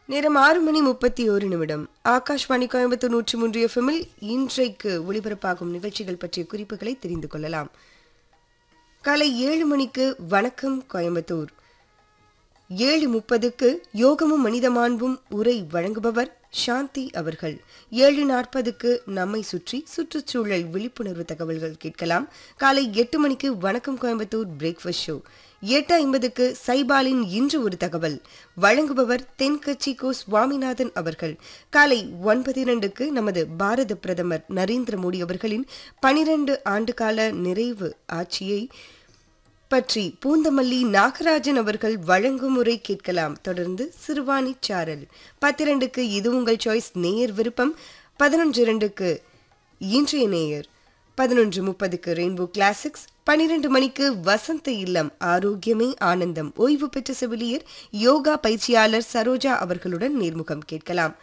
நேரம் ஆறு மணி முப்பத்தி ஒரு நிமிடம் ஆகாஷ்வாணி கோயம்புத்தூர் நூற்றி மூன்று எஃப்எம்மில் இன்றைக்கு ஒளிபரப்பாகும் நிகழ்ச்சிகள் பற்றிய குறிப்புகளை தெரிந்து கொள்ளலாம் காலை ஏழு மணிக்கு வணக்கம் கோயம்புத்தூர் ஏழு முப்பதுக்கு யோகமும் மனித மாண்பும் உரை வழங்குபவர் சாந்தி அவர்கள் ஏழு நாற்பதுக்கு நம்மை சுற்றி சுற்றுச்சூழல் விழிப்புணர்வு தகவல்கள் கேட்கலாம் காலை எட்டு மணிக்கு வணக்கம் கோயம்புத்தூர் பிரேக்ஃபாஸ்ட் ஷோ எட்டு ஐம்பதுக்கு சைபாலின் இன்று ஒரு தகவல் வழங்குபவர் தென்கட்சி கோ சுவாமிநாதன் அவர்கள் காலை ஒன்பது இரண்டுக்கு நமது பாரத பிரதமர் நரேந்திர மோடி அவர்களின் பனிரெண்டு ஆண்டுகால நிறைவு ஆட்சியை பற்றி பூந்தமல்லி நாகராஜன் அவர்கள் வழங்கும் முறை கேட்கலாம் தொடர்ந்து சிறுவாணி சாரல் பத்திரண்டுக்கு இது உங்கள் சாய்ஸ் நேயர் விருப்பம் பதினொன்று இரண்டுக்கு இன்றைய நேயர் பதினொன்று முப்பதுக்கு ரெயின்போ கிளாசிக்ஸ் பனிரெண்டு மணிக்கு வசந்த இல்லம் ஆரோக்கியமே ஆனந்தம் ஓய்வு பெற்ற செவிலியர் யோகா பயிற்சியாளர் சரோஜா அவர்களுடன் நேர்முகம் கேட்கலாம்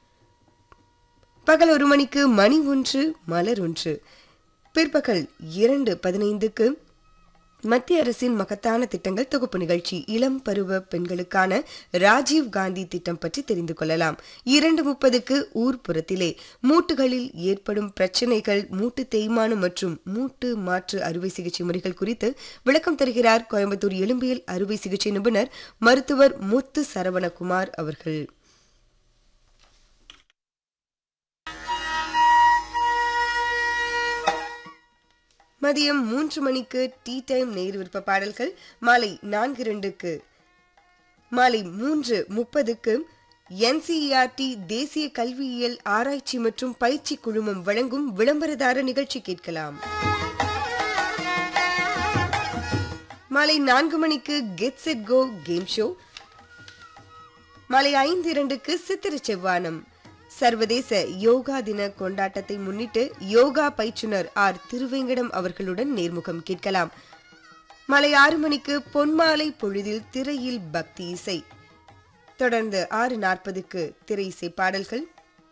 பகல் ஒரு மணிக்கு மணி ஒன்று மலர் ஒன்று பிற்பகல் இரண்டு பதினைந்துக்கு மத்திய அரசின் மகத்தான திட்டங்கள் தொகுப்பு நிகழ்ச்சி இளம் பருவ பெண்களுக்கான ராஜீவ் காந்தி திட்டம் பற்றி தெரிந்து கொள்ளலாம் இரண்டு முப்பதுக்கு ஊர்ப்புறத்திலே மூட்டுகளில் ஏற்படும் பிரச்சனைகள் மூட்டு தேய்மானம் மற்றும் மூட்டு மாற்று அறுவை சிகிச்சை முறைகள் குறித்து விளக்கம் தருகிறார் கோயம்புத்தூர் எலும்பியல் அறுவை சிகிச்சை நிபுணர் மருத்துவர் முத்து சரவணகுமார் அவர்கள் மதியம் மூன்று மணிக்கு டீ டைம் நேர் விருப்ப பாடல்கள் மாலை நான்கு இரண்டுக்கு மாலை மூன்று முப்பதுக்கு என்சிஇஆர்டி தேசிய கல்வியியல் ஆராய்ச்சி மற்றும் பயிற்சி குழுமம் வழங்கும் விளம்பரதார நிகழ்ச்சி கேட்கலாம் மாலை நான்கு மணிக்கு get set go game show மாலை ஐந்து இரண்டுக்கு சித்திர செவ்வானம் சர்வதேச யோகா தின கொண்டாட்டத்தை முன்னிட்டு யோகா பயிற்றுனர் ஆர் திருவேங்கடம் அவர்களுடன் நேர்முகம் கேட்கலாம் மாலை ஆறு மணிக்கு பொன்மாலை பொழுதில் திரையில் பக்தி இசை தொடர்ந்து ஆறு நாற்பதுக்கு திரை இசை பாடல்கள்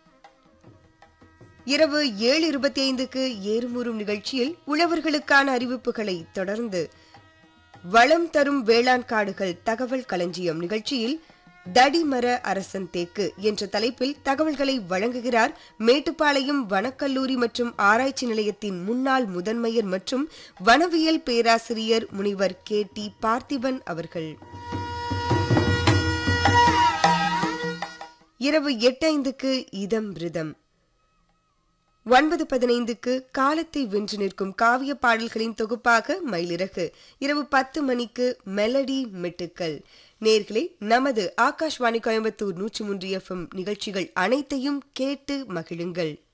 இரவு ஏழு இருபத்தி ஐந்துக்கு ஏறுமுறும் நிகழ்ச்சியில் உழவர்களுக்கான அறிவிப்புகளை தொடர்ந்து வளம் தரும் வேளாண் காடுகள் தகவல் களஞ்சியம் நிகழ்ச்சியில் தடிமர அரசன் தேக்கு என்ற தலைப்பில் தகவல்களை வழங்குகிறார் மேட்டுப்பாளையம் வனக்கல்லூரி மற்றும் ஆராய்ச்சி நிலையத்தின் முன்னாள் முதன்மையர் மற்றும் வனவியல் பேராசிரியர் முனிவர் கே டி பார்த்திபன் அவர்கள் இரவு எட்டு ஐந்துக்கு இதம் ரிதம் ஒன்பது பதினைந்துக்கு காலத்தை வென்று நிற்கும் காவிய பாடல்களின் தொகுப்பாக மயிலிறகு இரவு பத்து மணிக்கு மெலடி மெட்டுக்கள் நேர்களே நமது ஆகாஷ்வாணி கோயம்புத்தூர் நூற்றி மூன்று எஃப்எம் நிகழ்ச்சிகள் அனைத்தையும் கேட்டு மகிழுங்கள்